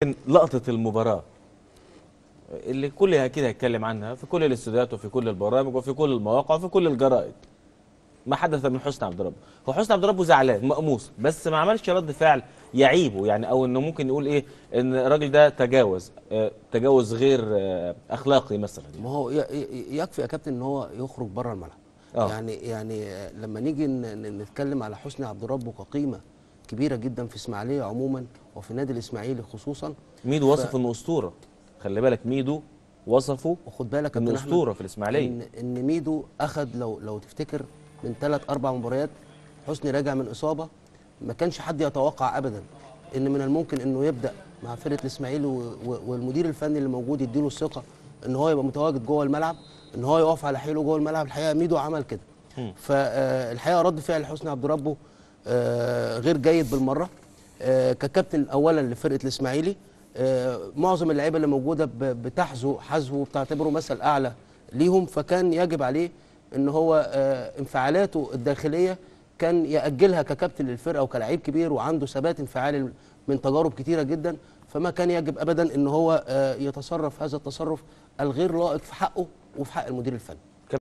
لقطه المباراه اللي كل اكيد هيتكلم عنها في كل الاستوديوهات وفي كل البرامج وفي كل المواقع وفي كل الجرائد ما حدث من حسني عبد ربه هو حسني عبد ربه زعلان مقموص بس ما عملش رد فعل يعيبه يعني او انه ممكن يقول ايه ان الراجل ده تجاوز آه، تجاوز غير آه، اخلاقي مثلا ما هو ي- ي- يكفي يا كابتن ان هو يخرج بره الملعب آه. يعني يعني آه، لما نيجي ن- ن- نتكلم على حسني عبد ربه كقيمه كبيره جدا في اسماعيليه عموما وفي النادي الاسماعيلي خصوصا ميدو وصف انه اسطوره خلي بالك ميدو وصفه وخد بالك يا انه كابتن أحمد اسطوره في الاسماعيليه ان ان ميدو اخذ لو لو تفتكر من ثلاث اربع مباريات حسني راجع من اصابه ما كانش حد يتوقع ابدا ان من الممكن انه يبدا مع فرقه الاسماعيلي و- و- والمدير الفني اللي موجود يديله الثقه ان هو يبقى متواجد جوه الملعب ان هو يقف على حيله جوه الملعب الحقيقه ميدو عمل كده فالحقيقه رد فعل حسني عبد ربه آه، غير جيد بالمره آه، ككابتن اولا لفرقه الاسماعيلي آه، معظم اللعيبه اللي موجوده ب- بتحذو حذو وبتعتبره مثل اعلى ليهم فكان يجب عليه ان هو آه، انفعالاته الداخليه كان ياجلها ككابتن للفرقه وكلاعب كبير وعنده ثبات انفعالي من تجارب كتيره جدا فما كان يجب ابدا ان هو آه، يتصرف هذا التصرف الغير لائق في حقه وفي حق المدير الفني